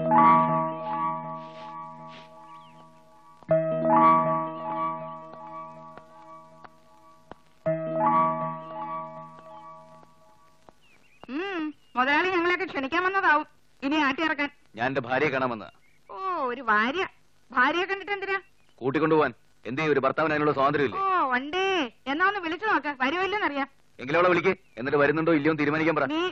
ഉം, മുതലാളി ഞങ്ങളെയൊക്കെ ക്ഷണിക്കാൻ വന്നതാവും ഇനി ആട്ടി ഇറക്കാൻ ഞാൻ എന്റെ ഭാര്യയെ കാണാമെന്ന് ഓ ഒരു ഭാര്യ ഭാര്യയെ കണ്ടിട്ട് എന്തിനാ കൂട്ടിക്കൊണ്ടുപോവാൻ എന്തേ ഒരു ഭർത്താവിന് അതിനുള്ള സ്വാതന്ത്ര്യമില്ലേ ഓ വണ്ടേ എന്നാ ഒന്ന് വിളിച്ചു നോക്ക വരുമല്ലോന്നറിയാം എങ്കിലും അവളെ വിളിക്ക് എന്നിട്ട് വരുന്നുണ്ടോ ഇല്ലയോ എന്ന് തീരുമാനിക്കാൻ പറ നീ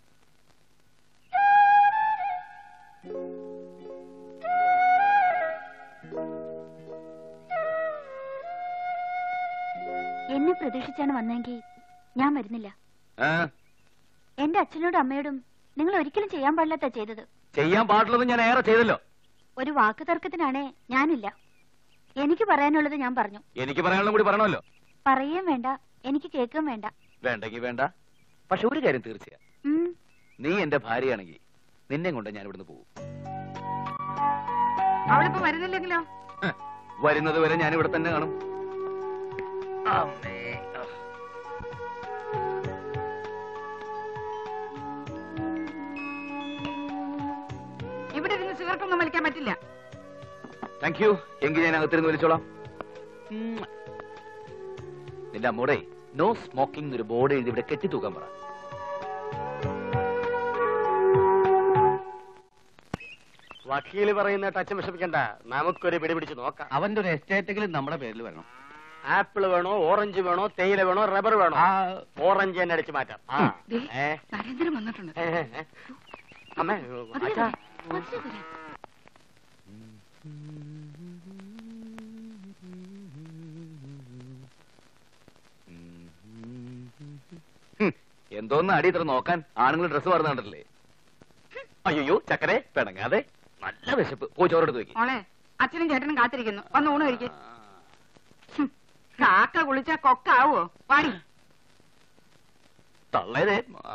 എന്നെ പ്രതീക്ഷിച്ചാണ് വന്നെങ്കിൽ ഞാൻ വരുന്നില്ല ആ, എന്റെ അച്ഛനോടും അമ്മയോടും നിങ്ങൾ ഒരിക്കലും ചെയ്യാൻ പാടില്ലാത്ത ചെയ്തത് ചെയ്യാൻ പാടുള്ളത് ഞാൻ ഏറെ ചെയ്തല്ലോ ഒരു വാക്ക് തർക്കത്തിനാണേ ഞാനില്ല എനിക്ക് പറയാനുള്ളത് ഞാൻ പറഞ്ഞു എനിക്ക് പറയാനുള്ള കൂടി പറയണമല്ലോ പറയുകയും വേണ്ട എനിക്ക് കേൾക്കുകയും വേണ്ട വേണ്ടെങ്കി വേണ്ട പക്ഷെ ഒരു കാര്യം തീർച്ചയാ ഉം, നീ എന്റെ ഭാര്യയാണെങ്കിൽ നിന്നെ കൊണ്ട് ഞാൻ ഇവിടുന്ന് പോകും അവളിപ്പോ വരുന്നില്ലെങ്കിലോ ഹ്, വരുന്നത് വരെ ഞാൻ ഇവിടെ തന്നെ കാണും അമ്മേ. ഇവിടെ ഇരുന്ന് സിഗരറ്റ് ഒന്നും വലിക്കാൻ പറ്റില്ല താങ്ക് യു എങ്കിൽ ഞാൻ അകത്തിരുന്ന് വിളിച്ചോളാം ഉം. നിന്റെ അമ്മൂടെ നോ സ്മോക്കിംഗ് ഒരു ബോർഡ് എഴുതി ഇവിടെ കെട്ടിത്തൂക്കാൻ പറ വക്കീല് പറയുന്ന അച്ഛൻ വിഷമിക്കണ്ട നമുക്കൊരു പിടി പിടിച്ച് നോക്കാം അവന്റെ ഒരു എസ്റ്റേറ്റെങ്കിലും നമ്മുടെ പേരിൽ വരണം ആപ്പിൾ വേണോ ഓറഞ്ച് വേണോ തേയില വേണോ റബ്ബർ വേണോ ഓറഞ്ച് തന്നെ അടിച്ചു മാറ്റാം ആ. ദേ, ഏ, നരേന്ദ്രൻ വന്നിട്ടുണ്ട് ഏ, ഏ, ഏ. അമ്മേ അതിലേ അച്ഛാ വരാം, അതിലേ വരാം. ഹും, എന്തോന്ന് അടി ഇത്ര നോക്കാൻ ആണുങ്ങൾ ഡ്രസ് പറഞ്ഞു കണ്ടിട്ടില്ലേ അയ്യോ ചക്കരെ പിണങ്ങാതെ നല്ല വിശപ്പ് പോയി ചോറെടുത്ത് വെക്കി മോളെ അച്ഛനും ചേട്ടനും കാത്തിരിക്കുന്നു വന്ന് ഊണ് കഴിക്ക് ഹും, കാക്ക കുളിച്ചാ കൊക്കാവോ പാടി തള്ളേതേ ആ.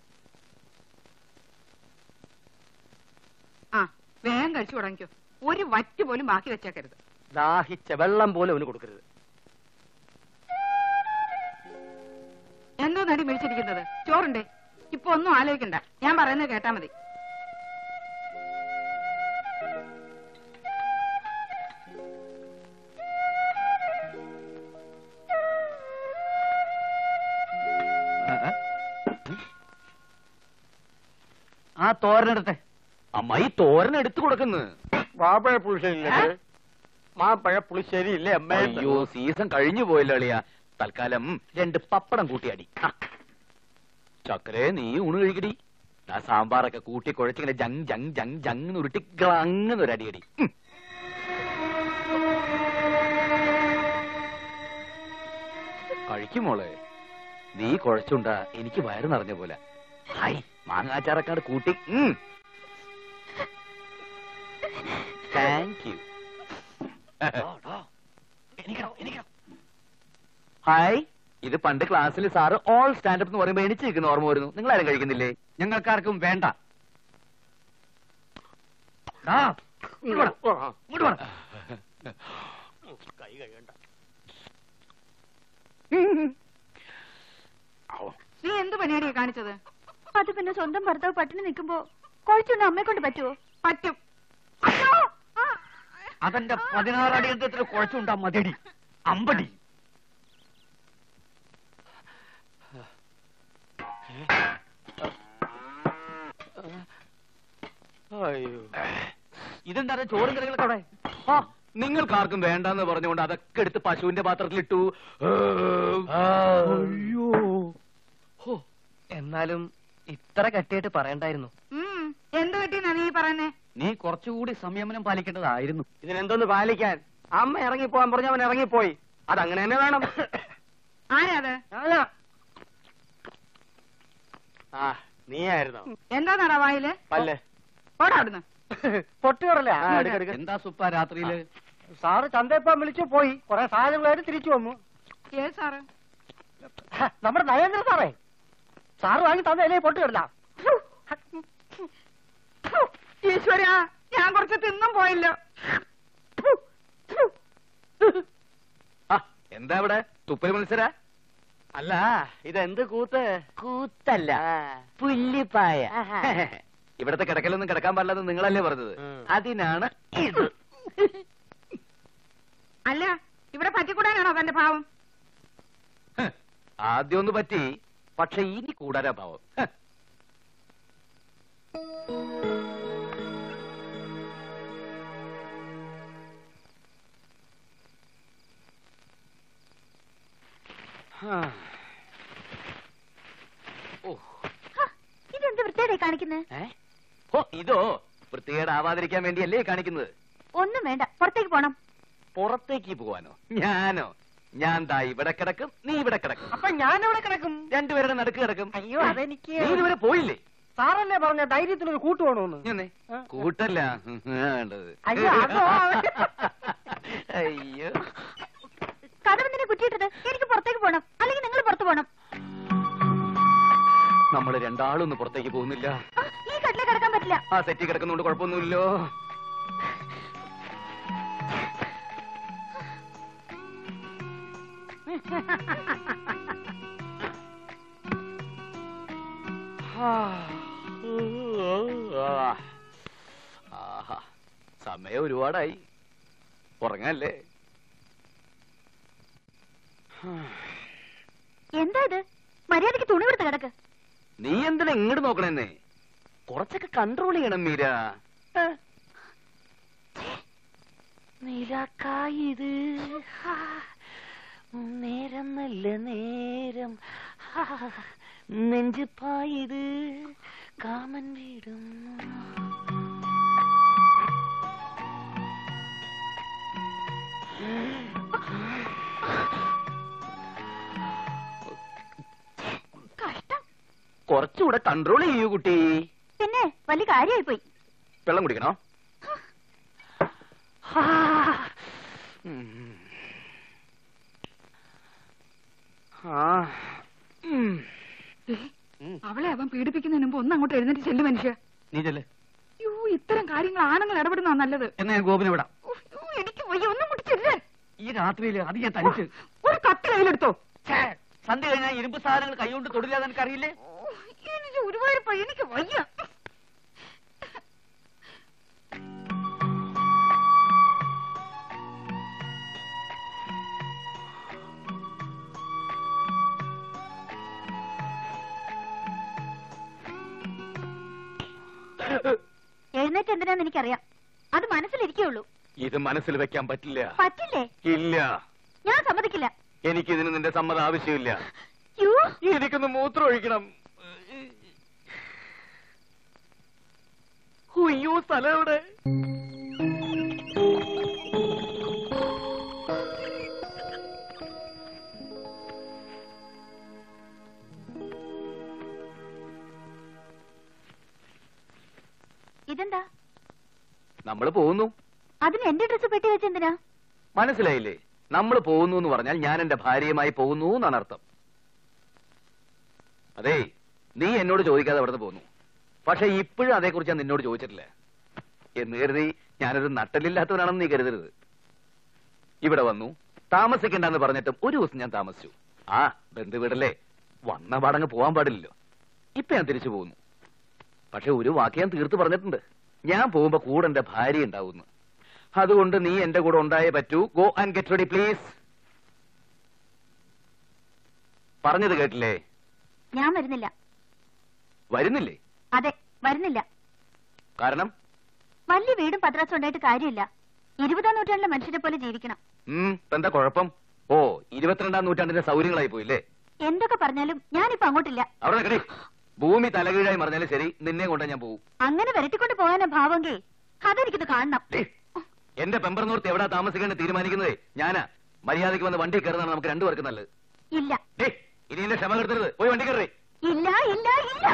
ആ വേഗം കഴിച്ചു തുടങ്ങിക്കോ ഒരു വറ്റ് പോലും ബാക്കി വെച്ചേക്കരുത് ദാഹിച്ച വെള്ളം പോലും അവന് കൊടുക്കരുത് എന്തോ നടി മേടിച്ചിരിക്കുന്നത് ചോറുണ്ടേ ഇപ്പൊ ഒന്നും ആലോചിക്കണ്ട ഞാൻ പറയുന്നത് കേട്ടാ മതി ആ തോരനെടുത്തെ അമ്മായി തോരൻ എടുത്തു കൊടുക്കുന്നു മാമ്പഴ പുളിശ്ശേരി ഇല്ലേ മാമ്പഴ പുളിശ്ശേരി ഇല്ലേ അമ്മേ അയ്യോ സീസൺ കഴിഞ്ഞു പോയല്ലോ അളിയ തൽക്കാലം രണ്ട് പപ്പടം കൂട്ടിയടി ആ. ചക്കരെ നീ ഊണ് കഴിക്കടി ആ സാമ്പാറൊക്കെ കൂട്ടി കുഴച്ചിങ്ങനെ ജങ് ജങ് ജങ് ജങ് ഉരുട്ടി ഗ്ലങ്ങ് ഒരു അടിയടി ഉം. കഴിക്കും മോളെ നീ കുഴച്ചുണ്ട എനിക്ക് വയറ് നിറഞ്ഞ പോലെ ഹായ് മാങ്ങാച്ചാറക്കാട് കൂട്ടി താങ്ക് യു ഹായ് ഇത് പണ്ട് ക്ലാസ്സിൽ സാറ് ഓൾ സ്റ്റാൻഡപ്പ് എന്ന് പറയുമ്പോ എണിച്ച് നിൽക്കുന്ന ഓർമ്മ വരുന്നു നിങ്ങൾ ആരും കഴിക്കുന്നില്ലേ ഞങ്ങൾക്കാർക്കും വേണ്ട ആ, ഇങ്ങോട്ട് വാ, ഇങ്ങോട്ട് വാ. കൈ കഴിയണ്ട നീ എന്ത് പണിയാടിയാ കാണിച്ചത് അത് പിന്നെ സ്വന്തം ഭർത്താവ് പട്ടിണി നിൽക്കുമ്പോ കുഴച്ചുകൊണ്ട് അമ്മയെ കൊണ്ട് പറ്റുമോ പറ്റും അയ്യോ! ആ! അതെന്റെ പതിനാറടി യന്ത്രത്തിൽ കുഴച്ചുണ്ടാ മതിയടി അമ്പടി അയ്യോ ഇതെന്താ ചോറും കറികളൊക്കെ അവിടെ ആ നിങ്ങൾക്കാർക്കും വേണ്ടെന്ന് പറഞ്ഞുകൊണ്ട് അതൊക്കെ എടുത്ത് പശുവിന്റെ പാത്രത്തിലിട്ടു അയ്യോ ഹോ, എന്നാലും ഇത്ര കട്ടിയായിട്ട് പറയണ്ടായിരുന്നു ഉം, എന്ത് പറ്റിയെന്നാ നീ പറയുന്നേ നീ കുറച്ചുകൂടി സംയമനം പാലിക്കേണ്ടതായിരുന്നു ഇതിനെന്തോന്ന് പാലിക്കാൻ അമ്മ ഇറങ്ങിപ്പോവാൻ പറഞ്ഞ അവൻ ഇറങ്ങിപ്പോയി അതങ്ങനെ തന്നെ വേണം ആരാ അത് ആ നീയായിരുന്നോ എന്താ നട വായില് പല്ല് പോടാ അവിടുന്ന് പൊട്ടുകടല്ലേ ആ എടുക്ക് എടുക്ക്. എന്താ സുപ്പ രാത്രിയില് സാറ് ചന്തയപ്പം വിളിച്ചു പോയി കുറെ സാധനങ്ങളായിട്ട് തിരിച്ചു വന്നു ഏ സാറ് ഹ, നമ്മുടെ നരേന്ദ്ര സാറേ സാറ് വാങ്ങി തന്നല്ലേ പൊട്ടുകടല ഈശ്വര ഞാൻ കുറച്ച് തിന്നും പോയല്ലോ ആ, എന്താ ഇവിടെ തുപ്പൽ മത്സര അല്ല ഇതെന്ത് കൂത്ത് കൂത്തല്ല പുല്ലിപ്പായ ഇവിടത്തെ കിടക്കലൊന്നും കിടക്കാൻ പാടില്ലെന്ന് നിങ്ങളല്ലേ പറഞ്ഞത് ഉം. അതിനാണ് ഇത് അല്ല ഇവിടെ പറ്റിക്കൂടാനാണോ തന്റെ ഭാവം ഹ്, ആദ്യം ഒന്ന് പറ്റി പക്ഷെ ഇനി കൂടാരാ ഭാവം ഹ്. ഹാ. ഓ ഹ, ഇതെന്ത് വൃത്തിയുടെ കാണിക്കുന്നത് ഏ? ഓ ഇതോ വൃത്തികേടാവാതിരിക്കാൻ വേണ്ടിയല്ലേ കാണിക്കുന്നത് ഒന്നും വേണ്ട പുറത്തേക്ക് പോണം പുറത്തേക്ക് പോവാനോ ഞാനോ ഞാൻ ദാ ഇവിടെ കിടക്കും നീ ഇവിടെ കിടക്കും അപ്പൊ ഞാൻ എവിടെ കിടക്കും രണ്ടുപേരുടെ നടുക്ക് കിടക്കും അയ്യോ അതെനിക്ക് നീ ഇതുവരെ പോയില്ലേ സാറല്ലേ പറഞ്ഞ ധൈര്യത്തിനൊരു കൂട്ട് വേണമെന്ന് ഇങ്ങനെ ആ. കൂട്ടല്ല വേണ്ടത് അയ്യോ, അതോ? അയ്യോ കഥവെന്തിനെ കുറ്റിയിട്ടത് എനിക്ക് പുറത്തേക്ക് പോണം അല്ലെങ്കിൽ നിങ്ങൾ പുറത്തു പോണം നമ്മൾ രണ്ടാളൊന്നും പുറത്തേക്ക് പോകുന്നില്ല ആ, ഈ കട്ടിലെ കിടക്കാൻ പറ്റില്ല ആ സെറ്റി കിടക്കുന്നോണ്ട് കുഴപ്പമൊന്നുമില്ലോ ആഹാ സമയം ഒരുപാടായി ഉറങ്ങാല്ലേ എന്താ ഇത് മര്യാദക്ക് തുണി കൊടുത്ത് കിടക്ക് നീ എന്തിനാ ഇങ്ങോട്ട് നോക്കണെന്നേ കുറച്ചൊക്കെ കൺട്രോൾ ചെയ്യണം മീര നിലക്കായത് നേരം നല്ല നേരം ഹാ, നെഞ്ച് പായത് കാമൻ വീടും കഷ്ടം കുറച്ചുകൂടെ കൺട്രോൾ ചെയ്യൂ കുട്ടി പിന്നെ വലിയ കാര്യമായി പോയി വെള്ളം കുടിക്കണോ ഹാ, ഉം. ആ ഉം. അവളെ അവൻ പീഡിപ്പിക്കുന്നതിന് മുമ്പ് ഒന്ന് അങ്ങോട്ട് എഴുന്നേറ്റ് ചെല്ലു മനുഷ്യ നീ ചെല്ലേ യോ ഇത്തരം കാര്യങ്ങൾ ആണുങ്ങൾ ഇടപെടുന്ന നല്ലത് എന്നാ ഞാൻ ഗോപിനെ വിടാം ഉഫ്, യ്യോ, എനിക്ക് വയ്യ ഒന്നും കൂടി ചെല്ലാൻ ഈ രാത്രിയിൽ അത് ഞാൻ തനിച്ച് ഒരു കത്തി കയ്യിലെടുത്തോ ഛേ, സന്ധ്യ കഴിഞ്ഞാൽ ഇരുമ്പ് സാധനങ്ങൾ കൈകൊണ്ട് തൊടില്ല എന്ന് അറിയില്ലേ ഓ, എനിക്ക് ഒരുപാട് എനിക്ക് വയ്യ എഴുന്നേറ്റ് എന്തിനാന്ന് എനിക്കറിയാം അത് മനസ്സിലിരിക്കുള്ളൂ ഇത് മനസ്സിൽ വെക്കാൻ പറ്റില്ല പറ്റില്ലേ ഇല്ല ഞാൻ സമ്മതിക്കില്ല എനിക്കിതിന് നിന്റെ സമ്മതം ആവശ്യമില്ല യോ എനിക്കൊന്ന് മൂത്രം ഒഴിക്കണം അയ്യോ സ്ഥലം എവിടെ ഇതെന്താ നമ്മൾ പോകുന്നു അതിന് എന്റെ ഡ്രസ്സ് പെട്ടി വെച്ചെന്തിനാ മനസ്സിലായില്ലേ നമ്മൾ പോകുന്നു എന്ന് പറഞ്ഞാൽ ഞാൻ എന്റെ ഭാര്യയുമായി പോകുന്നു എന്നാണ് അർത്ഥം അതെ നീ എന്നോട് ചോദിക്കാതെ അവിടെ നിന്ന് പോന്നു പക്ഷെ ഇപ്പോഴും അതേക്കുറിച്ച് ഞാൻ നിന്നോട് ചോദിച്ചിട്ടില്ല എന്ന് കരുതി ഞാനൊരു നട്ടലില്ലാത്തവനാണെന്ന് നീ കരുതരുത് ഇവിടെ വന്നു താമസിക്കണ്ടെന്ന് പറഞ്ഞിട്ടും ഒരു ദിവസം ഞാൻ താമസിച്ചു ആ ബന്ധു വീടല്ലേ വന്ന പാടങ്ങ് പോവാൻ പാടില്ലല്ലോ ഇപ്പൊ ഞാൻ തിരിച്ചു പോകുന്നു പക്ഷെ ഒരു വാക്ക് ഞാൻ തീർത്ത് പറഞ്ഞിട്ടുണ്ട് ഞാൻ പോകുമ്പോ കൂടെ എന്റെ ഭാര്യ ഉണ്ടാവുന്നു അതുകൊണ്ട് നീ എന്റെ കൂടെ ഉണ്ടായേ പറ്റൂ go and get ready please പറഞ്ഞത് കേട്ടില്ലേ ഞാൻ വരുന്നില്ല വരുന്നില്ലേ അതെ വരുന്നില്ല കാരണം വലിയ വീടും പത്രാസും ഉണ്ടായിട്ട് കാര്യമില്ല ഇരുപതാം നൂറ്റാണ്ടിലെ മനുഷ്യരെ പോലെ ജീവിക്കണം ഉം ഇപ്പൊ എന്താ കുഴപ്പം ഓ ഇരുപത്തിരണ്ടാം നൂറ്റാണ്ടിന്റെ സൗകര്യങ്ങളായി പോയില്ലേ എന്തൊക്കെ പറഞ്ഞാലും ഞാനിപ്പോ അങ്ങോട്ടില്ല അവിടെ നിൽക്കടി ഭൂമി തലകീഴായി മറിഞ്ഞാലും ശരി നിന്നെ കൊണ്ട് ഞാൻ പോകും അങ്ങനെ വരട്ടിക്കൊണ്ട് പോകാനാ ഭാവമെങ്കിൽ അതെനിക്കൊന്ന് കാണണം ദേ, എന്റെ പെമ്പറന്നൂർത്ത് എവിടാ താമസിക്കേണ്ടത് തീരുമാനിക്കുന്നത് ഞാനാ മര്യാദയ്ക്ക് വന്ന് വണ്ടി കയറുന്നതാണ് നമുക്ക് രണ്ടുപേർക്ക് നല്ലത് ഇല്ല ഡേ ഇനി എന്റെ ക്ഷമ കെടുത്തരുത് പോയി വണ്ടി കയറി ഇല്ല ഇല്ല ഇല്ല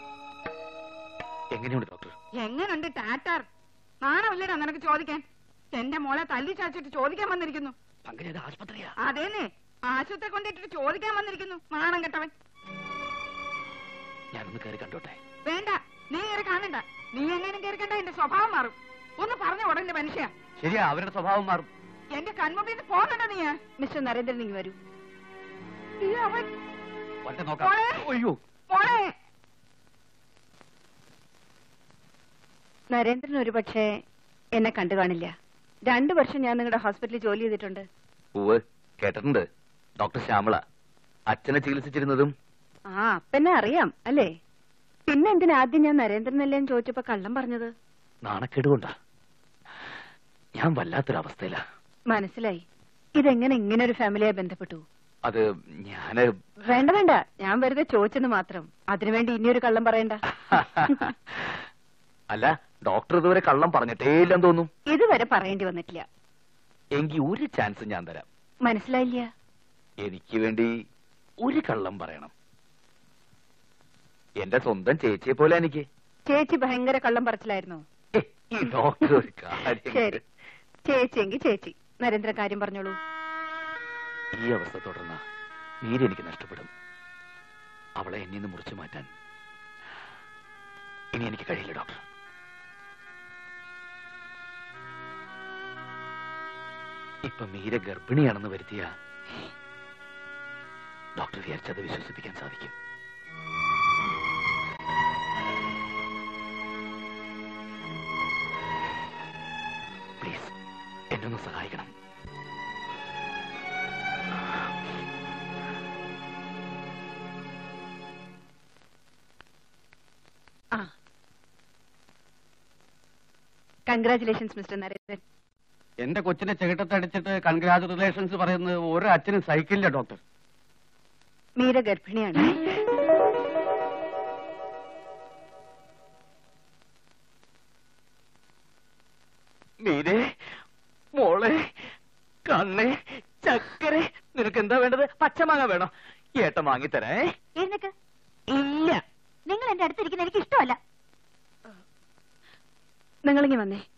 എങ്ങനെയുണ്ട് ഡോക്ടർ എങ്ങനുണ്ട് ടാറ്റാർ നാണമില്ലടാ നിനക്ക് ചോദിക്കാൻ എന്റെ മോളെ തല്ലി ചാച്ചിട്ട് ചോദിക്കാൻ വന്നിരിക്കുന്നു പങ്കജ ആസ്പത്രിയാ അതേന്നെ ആശുപത്രി കൊണ്ടിട്ടിട്ട് ചോദിക്കാൻ വന്നിരിക്കുന്നു മാണം കെട്ടവൻ ഞാനൊന്ന് കയറി കണ്ടോട്ടെ വേണ്ട നീ കയറി കാണണ്ട നീ എങ്ങനെയും കയറി കണ്ട എന്റെ സ്വഭാവം മാറും ഒന്ന് പറഞ്ഞ ഉടനെ മനുഷ്യ ശരിയാ അവരുടെ സ്വഭാവം മാറും എന്റെ കൺമുമ്പിൽ നിന്ന് പോകണ്ട നീ മിസ്റ്റർ നരേന്ദ്രൻ നീ വരൂ ഈ അവൻ വരട്ടെ നോക്കാം മോളെ. അയ്യോ മോളെ നരേന്ദ്രൻ ഒരു പക്ഷേ എന്നെ കണ്ടു കാണില്ല രണ്ടു വർഷം ഞാൻ നിങ്ങളുടെ ഹോസ്പിറ്റലിൽ ജോലി ചെയ്തിട്ടുണ്ട് ഉവ് കേട്ടിട്ടുണ്ട് ഡോക്ടർ ശ്യാമള അച്ഛനെ ചികിത്സിച്ചിരുന്നതും ആ അപ്പന്നെ അറിയാം അല്ലേ പിന്നെ എന്തിനാ ആദ്യം ഞാൻ നരേന്ദ്രനല്ലേ എന്ന് ചോദിച്ചപ്പോ കള്ളം പറഞ്ഞത് നാണക്കേടുകൊണ്ടാ ഞാൻ വല്ലാത്തൊരവസ്ഥയിലാ മനസ്സിലായി ഇതെങ്ങനെ ഇങ്ങനെ ഒരു ഫാമിലിയായി ബന്ധപ്പെട്ടു അത് ഞാന് വേണ്ട വേണ്ട ഞാൻ വെറുതെ ചോദിച്ചെന്ന് മാത്രം അതിനുവേണ്ടി ഇനിയൊരു കള്ളം പറയണ്ട അല്ല ഡോക്ടർ ഇതുവരെ കള്ളം പറഞ്ഞിട്ടേ ഇല്ലെന്ന് തോന്നും ഇതുവരെ പറയേണ്ടി വന്നിട്ടില്ല എങ്കിൽ ഒരു ചാൻസ് ഞാൻ തരാം മനസ്സിലായില്ല എനിക്ക് വേണ്ടി ഒരു കള്ളം പറയണം എന്റെ സ്വന്തം ചേച്ചിയെ പോലെ എനിക്ക് ചേച്ചി ഭയങ്കര കള്ളം പറച്ചിലായിരുന്നു ഏ, ഈ ഡോക്ടർ ഒരു കാര്യം ശരി ചേച്ചിയെങ്കി ചേച്ചി നരേന്ദ്രൻ കാര്യം പറഞ്ഞോളൂ ഈ അവസ്ഥ തുടർന്ന നീര് എനിക്ക് നഷ്ടപ്പെടും അവളെ എന്നിൽ നിന്ന് മുറിച്ചു മാറ്റാൻ ഇനി എനിക്ക് കഴിയില്ല ഡോക്ടർ ഇപ്പൊ മീര ഗർഭിണിയാണെന്ന് വരുത്തിയ ഡോക്ടർ വിചാരിച്ചത് വിശ്വസിപ്പിക്കാൻ സാധിക്കും പ്ലീസ് എന്നൊന്ന് സഹായിക്കണം ആ കൺഗ്രാചുലേഷൻസ് മിസ്റ്റർ നരേന്ദ്രൻ എന്റെ കൊച്ചിനെ ചെകിട്ടത്തടിച്ചിട്ട് കൺഗ്രാജുലേഷൻസ് പറയുന്നത് ഒരു അച്ഛനും സഹിക്കില്ല ഡോക്ടർ മീര ഗർഭിണിയാണ് മീരെ മോളെ കണ്ണേ ചക്കര നിനക്ക് എന്താ വേണ്ടത് പച്ചമാങ്ങ വേണോ ഏട്ടൻ വാങ്ങിത്തരേ എഴുന്നേക്ക് ഇല്ല നിങ്ങൾ എന്റെ അടുത്തിരിക്കുന്ന എനിക്ക് ഇഷ്ടമല്ല നിങ്ങളിങ്ങി വന്നേ